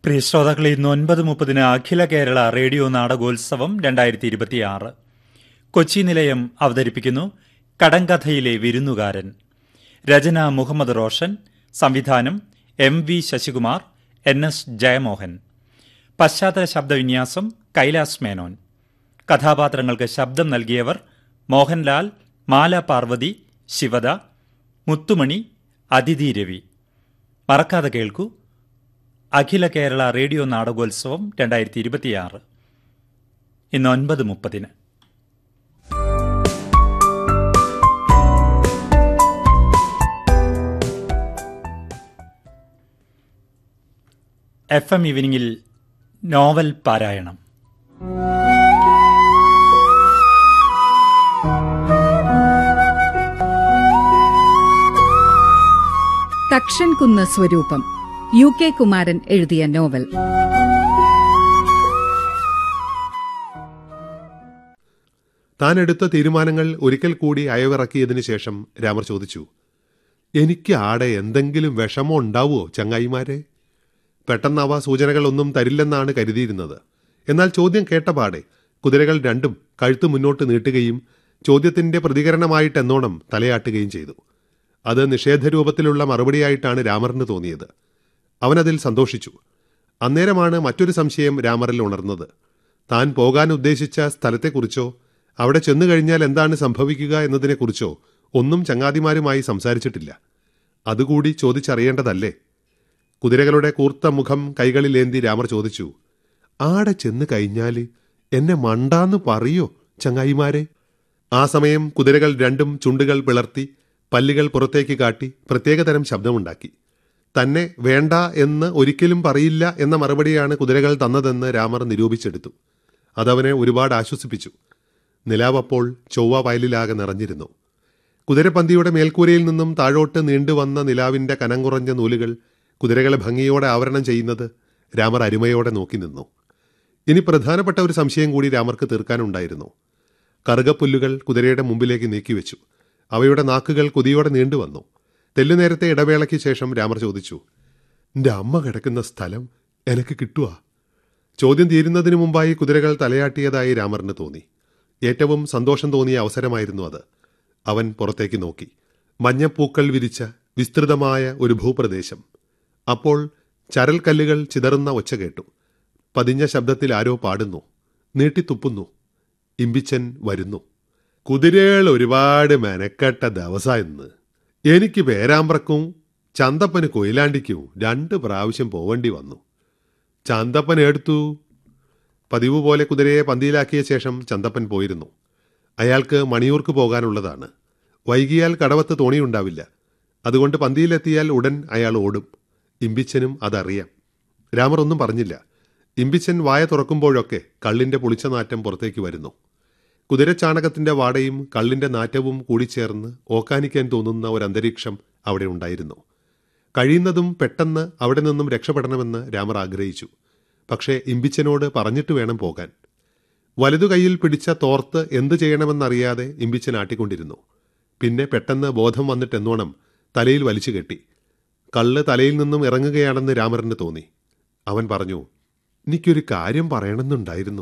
പ്രിയ ശ്രോതാക്കളെ ഇന്ന് ഒൻപത് മുപ്പതിന് അഖില കേരള റേഡിയോ നാടകോത്സവം രണ്ടായിരത്തി ഇരുപത്തിയാറ് കൊച്ചി നിലയം അവതരിപ്പിക്കുന്നു കടങ്കഥയിലെ വിരുന്നുകാരൻ രചന മുഹമ്മദ് റോഷൻ സംവിധാനം M V Sasikumar N S Jayamohan പശ്ചാത്തല ശബ്ദവിന്യാസം കൈലാസ് മേനോൻ കഥാപാത്രങ്ങൾക്ക് ശബ്ദം നൽകിയവർ മോഹൻലാൽ മാല പാർവതി ശിവദ മുത്തുമണി അതിഥി രവി മറക്കാതെ കേൾക്കൂ അഖില കേരള റേഡിയോ നാടകോത്സവം രണ്ടായിരത്തി ഇരുപത്തിയാറ് ഇന്ന് ഒൻപത് മുപ്പതിന് എഫ് എം ഈവനിങ്ങിൽ നോവൽ പാരായണം തക്ഷൻകുന്ന് സ്വരൂപം യു കെ കുമാരൻ എഴുതിയ നോവൽ താൻ എടുത്ത തീരുമാനങ്ങൾ ഒരിക്കൽ കൂടി അയവിറക്കിയതിനു ശേഷം രാമർ ചോദിച്ചു എനിക്ക് ആടെ എന്തെങ്കിലും വിഷമോ ഉണ്ടാവുമോ ചങ്ങായിമാരെ പെട്ടെന്നാവ സൂചനകളൊന്നും തരില്ലെന്നാണ് കരുതിയിരുന്നത് എന്നാൽ ചോദ്യം കേട്ടപാടെ കുതിരകൾ രണ്ടും കഴുത്ത് മുന്നോട്ട് നീട്ടുകയും ചോദ്യത്തിന്റെ പ്രതികരണമായിട്ടെന്നോണം തലയാട്ടുകയും ചെയ്തു അത് നിഷേധരൂപത്തിലുള്ള മറുപടിയായിട്ടാണ് രാമറിന് തോന്നിയത് അവനതിൽ സന്തോഷിച്ചു അന്നേരമാണ് മറ്റൊരു സംശയം രാമറിൽ ഉണർന്നത് താൻ പോകാൻ ഉദ്ദേശിച്ച സ്ഥലത്തെക്കുറിച്ചോ അവിടെ ചെന്നു കഴിഞ്ഞാൽ എന്താണ് സംഭവിക്കുക എന്നതിനെക്കുറിച്ചോ ഒന്നും ചങ്ങാതിമാരുമായി സംസാരിച്ചിട്ടില്ല അതുകൂടി ചോദിച്ചറിയേണ്ടതല്ലേ കുതിരകളുടെ കൂർത്ത മുഖം കൈകളിലേന്തി രാമർ ചോദിച്ചു ആടെ ചെന്ന് കഴിഞ്ഞാല് എന്നെ മണ്ടാന്ന് പറയോ ചങ്ങായിമാരെ ആ സമയം കുതിരകൾ രണ്ടും ചുണ്ടുകൾ പിളർത്തി പല്ലുകൾ പുറത്തേക്ക് കാട്ടി പ്രത്യേകതരം ശബ്ദമുണ്ടാക്കി തന്നെ വേണ്ട എന്ന് ഒരിക്കലും പറയില്ല എന്ന മറുപടിയാണ് കുതിരകൾ തന്നതെന്ന് രാമർ നിരൂപിച്ചെടുത്തു അതവനെ ഒരുപാട് ആശ്വസിപ്പിച്ചു നിലാവപ്പോൾ ചൊവ്വ വയലിലാകെ നിറഞ്ഞിരുന്നു കുതിരപ്പന്തിയുടെ മേൽക്കൂരയിൽ നിന്നും താഴോട്ട് നീണ്ടുവന്ന നിലാവിന്റെ കനം കുറഞ്ഞ നൂലുകൾ കുതിരകളെ ഭംഗിയോടെ ആവരണം ചെയ്യുന്നത് രാമർ അരുമയോടെ നോക്കി നിന്നു ഇനി പ്രധാനപ്പെട്ട ഒരു സംശയം കൂടി രാമർക്ക് തീർക്കാനുണ്ടായിരുന്നു കറുകപ്പുല്ലുകൾ കുതിരയുടെ മുമ്പിലേക്ക് നീക്കിവെച്ചു അവയുടെ നാക്കുകൾ കൊതിയോടെ നീണ്ടുവന്നു തെല്ലുനേരത്തെ ഇടവേളയ്ക്ക് ശേഷം രാമർ ചോദിച്ചു എന്റെ അമ്മ കിടക്കുന്ന സ്ഥലം എനിക്ക് കിട്ടുക ചോദ്യം തീരുന്നതിനു മുമ്പായി കുതിരകൾ തലയാട്ടിയതായി രാമറിന് തോന്നി ഏറ്റവും സന്തോഷം തോന്നിയ അവസരമായിരുന്നു അത് അവൻ പുറത്തേക്ക് നോക്കി മഞ്ഞപ്പൂക്കൾ വിരിച്ച വിസ്തൃതമായ ഒരു ഭൂപ്രദേശം അപ്പോൾ ചരൽക്കല്ലുകൾ ചിതറുന്ന ഒച്ച കേട്ടു പതിഞ്ഞ ശബ്ദത്തിൽ ആരോ പാടുന്നു നീട്ടിത്തുപ്പുന്നു ഇമ്പിച്ചൻ വരുന്നു കുതിരകൾ ഒരുപാട് മെനക്കെട്ട ദിവസ ഇന്ന് എനിക്ക് പേരാമ്പ്രക്കും ചന്തപ്പന് കൊയിലാണ്ടിക്കും രണ്ട് പ്രാവശ്യം പോവേണ്ടി വന്നു ചന്തപ്പൻ എടുത്തു പതിവ് പോലെ കുതിരയെ പന്തിയിലാക്കിയ ശേഷം ചന്തപ്പൻ പോയിരുന്നു അയാൾക്ക് മണിയൂർക്ക് പോകാനുള്ളതാണ് വൈകിയാൽ കടവത്ത് തോണിയുണ്ടാവില്ല അതുകൊണ്ട് പന്തിയിലെത്തിയാൽ ഉടൻ അയാൾ ഓടും ഇമ്പിച്ചനും അതറിയാം രാമർ ഒന്നും പറഞ്ഞില്ല ഇമ്പിച്ചൻ വായ തുറക്കുമ്പോഴൊക്കെ കള്ളിന്റെ പുളിച്ച നാറ്റം പുറത്തേക്ക് വരുന്നു കുതിരച്ചാണകത്തിന്റെ വാടയും കള്ളിന്റെ നാറ്റവും കൂടിച്ചേർന്ന് ഓക്കാനിക്കാൻ തോന്നുന്ന ഒരു അന്തരീക്ഷം അവിടെ ഉണ്ടായിരുന്നു കഴിയുന്നതും പെട്ടെന്ന് അവിടെ നിന്നും രക്ഷപ്പെടണമെന്ന് രാമർ ആഗ്രഹിച്ചു പക്ഷേ ഇമ്പിച്ചനോട് പറഞ്ഞിട്ട് വേണം പോകാൻ വലതു കൈയിൽ പിടിച്ച തോർത്ത് എന്തു ചെയ്യണമെന്നറിയാതെ ഇമ്പിച്ചൻ ആട്ടിക്കൊണ്ടിരുന്നു പിന്നെ പെട്ടെന്ന് ബോധം വന്നിട്ടെന്നോണം തലയിൽ വലിച്ചു കെട്ടി കള്ള് തലയിൽ നിന്നും ഇറങ്ങുകയാണെന്ന് രാമറിന് തോന്നി അവൻ പറഞ്ഞു എനിക്കൊരു കാര്യം പറയണമെന്നുണ്ടായിരുന്നു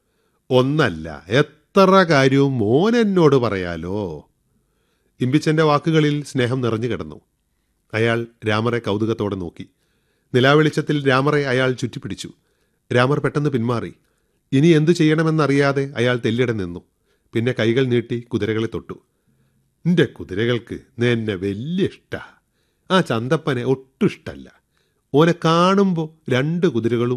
ഒന്നല്ല എത്ര കാര്യവും മോൻ എന്നോട് പറയാലോ ഇമ്പിച്ചന്റെ വാക്കുകളിൽ സ്നേഹം നിറഞ്ഞു കിടന്നു അയാൾ രാമറെ കൗതുകത്തോടെ നോക്കി നിലാവെളിച്ചത്തിൽ രാമറെ അയാൾ ചുറ്റിപ്പിടിച്ചു രാമർ പെട്ടെന്ന് പിന്മാറി ഇനി എന്തു ചെയ്യണമെന്നറിയാതെ അയാൾ തെല്ലിടെ നിന്നു പിന്നെ കൈകൾ നീട്ടി കുതിരകളെ തൊട്ടു നിന്റെ കുതിരകൾക്ക് എന്നെ വലിയ ഇഷ്ടാ ആ ചന്തപ്പനെ ഒട്ടും ഇഷ്ടല്ല ഓനെ കാണുമ്പോൾ രണ്ട് കുതിരകളും